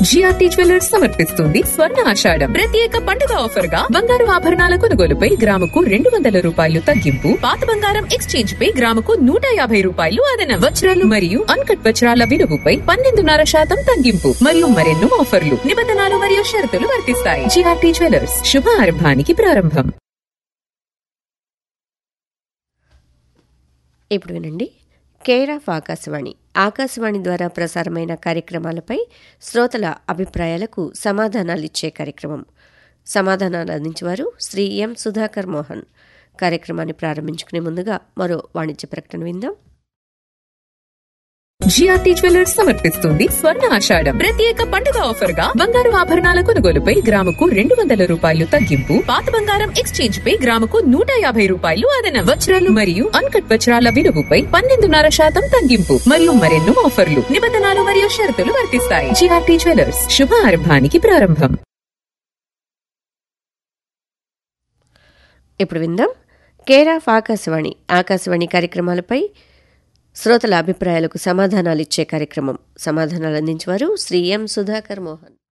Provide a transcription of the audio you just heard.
GRT jewellers సమర్పిస్తుంది స్వర్ణ ఆషాఢం ప్రత్యేక పండుగ ఆఫర్ గా బంగారు ఆభరణాల కొనుగోలుపై గ్రాముకు రెండు వందల రూపాయలు తగ్గింపు పాత బంగారం ఎక్స్చేంజ్ పై గ్రాముకు నూట యాభై రూపాయలు అదనం వజ్రాలు మరియు అన్కట్ వజ్రాల విలువపై పన్నెండున్నర శాతం తగ్గింపు మరియు మరెన్నో ఆఫర్లు నిబంధనలు మరియు షరతులు వర్తిస్తాయి జిఆర్టీ జ్యువెలర్స్ శుభ ఆరంభానికి ప్రారంభం ఇప్పుడు వినండి కేర్ ఆఫ్ ఆకాశవాణి ఆకాశవాణి ద్వారా ప్రసారమైన కార్యక్రమాలపై శ్రోతల అభిప్రాయాలకు సమాధానాలిచ్చే కార్యక్రమం సమాధానాలు అందించేవారు శ్రీ ఎం సుధాకర్ మోహన్ కార్యక్రమాన్ని ప్రారంభించుకునే ముందుగా మరో వాణిజ్య ప్రకటన విందాం జిఆర్టీ జ్యువెలర్స్ సమర్పిస్తుంది స్వర్ణ ఆషాఢం ప్రత్యేక పండుగ ఆఫర్ గా బంగారు ఆభరణాల కొనుగోలుపై గ్రాముకు రెండు వందల రూపాయలు తగ్గింపు పాత బంగారం ఎక్స్చేంజ్ పై గ్రాముకు నూట యాభై రూపాయలు అదనం వజ్రాలు మరియు అన్కట్ వజ్రాల విలువపై పన్నెండున్నర శాతం తగ్గింపు మరియు మరెన్నో ఆఫర్లు నిబంధనలు మరియు షరతులు వర్తిస్తాయి జిఆర్టీ జ్యువెలర్స్ శుభ ఆరంభానికి ప్రారంభం ఇప్పుడు విందాం కేర్ ఆఫ్ ఆకాశవాణి ఆకాశవాణి కార్యక్రమాలపై శ్రోతల అభిప్రాయాలకు సమాధానాలిచ్చే కార్యక్రమం సమాధానాలు అందించేవారు శ్రీ ఎం సుధాకర్ మోహన్